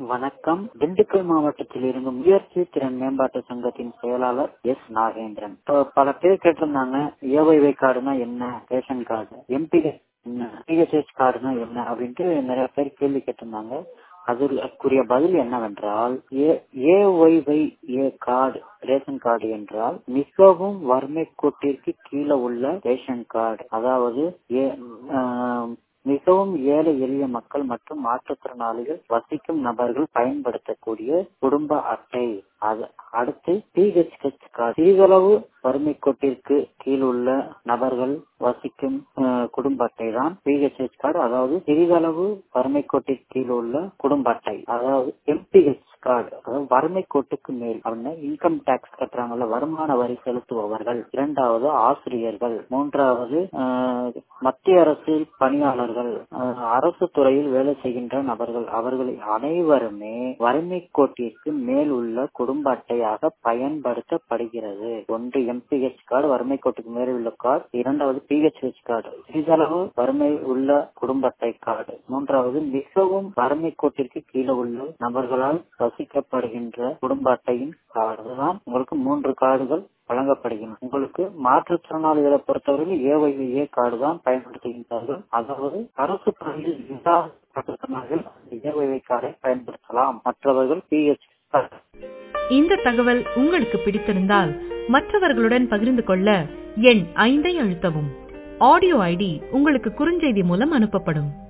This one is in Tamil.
வணக்கம் திண்டுக்கல் மாவட்டத்தில் இருந்து முயற்சி திறன் மேம்பாட்டு சங்கத்தின் செயலாளர் எஸ் நாகேந்திரன் இப்போ பல பேர் கேட்டிருந்தாங்க ஏஒய்வை கார்டுனா என்ன ரேஷன் கார்டு எம்பி என்ன பிஹெச்எஸ் கார்டுனா என்ன அப்படின்ட்டு நிறைய பேர் கேள்வி கேட்டிருந்தாங்க அதற்குரிய பதில் என்னவென்றால் ஏஒய்வை ஏ கார்டு ரேஷன் கார்டு என்றால் மிகவும் வறுமை கோட்டிற்கு கீழே உள்ள ரேஷன் கார்டு அதாவது மிகவும் ஏழை எளிய மக்கள் மற்றும் மாற்றுத்திறனாளிகள் வசிக்கும் நபர்கள் பயன்படுத்தக்கூடிய குடும்ப அட்டை அது அடுத்து பிஹெச்ஹெச் கார்டு சிறிதளவு வறுமை கோட்டிற்கு கீழ் உள்ள நபர்கள் வசிக்கும் குடும்ப அட்டை தான் பிஹெச்ஹெச் கார்டு அதாவது சிறிதளவு வறுமை கோட்டிற்கு கீழ் உள்ள குடும்ப அட்டை அதாவது எம்பிஹெச் கார்டு அதாவது வறுமை கோட்டுக்கு மேல் அப்படின்னா இன்கம் டாக்ஸ் கட்டுறாங்கல்ல வருமான வரி செலுத்துபவர்கள் இரண்டாவது ஆசிரியர்கள் மூன்றாவது மத்திய அரசு பணியாளர்கள் அரசு துறையில் வேலை செய்கின்ற நபர்கள் அவர்கள் அனைவருமே வறுமை கோட்டிற்கு மேல் உள்ள குடும்ப அட்டையாக பயன்படுத்தப்படுகிறது ஒன்று எம்பிஹெச் கார்டு வறுமை கோட்டுக்கு மேல் உள்ள கார்டு இரண்டாவது பிஹெச்ஹெச் கார்டு சிறிதளவு வறுமை உள்ள குடும்ப அட்டை கார்டு மூன்றாவது மிகவும் வறுமை கோட்டிற்கு கீழே உள்ள நபர்களால் வசிக்கப்படுகின்ற குடும்ப அட்டையின் கார்டு தான் உங்களுக்கு மூன்று கார்டுகள் வழங்கப்படுகின்றன உங்களுக்கு மாற்றுத்திறனாளிகளை பொறுத்தவரையில் ஏஒய்ஏ கார்டு தான் பயன்படுத்துகின்றார்கள் அதாவது அரசு பணியில் மாற்றுத்திறனாளிகள் ஏஒய்ஐ கார்டை பயன்படுத்தலாம் மற்றவர்கள் பிஹெச் இந்த தகவல் உங்களுக்கு பிடித்திருந்தால் மற்றவர்களுடன் பகிர்ந்து கொள்ள எண் ஐந்தை அழுத்தவும் ஆடியோ ஐடி உங்களுக்கு குறுஞ்செய்தி மூலம் அனுப்பப்படும்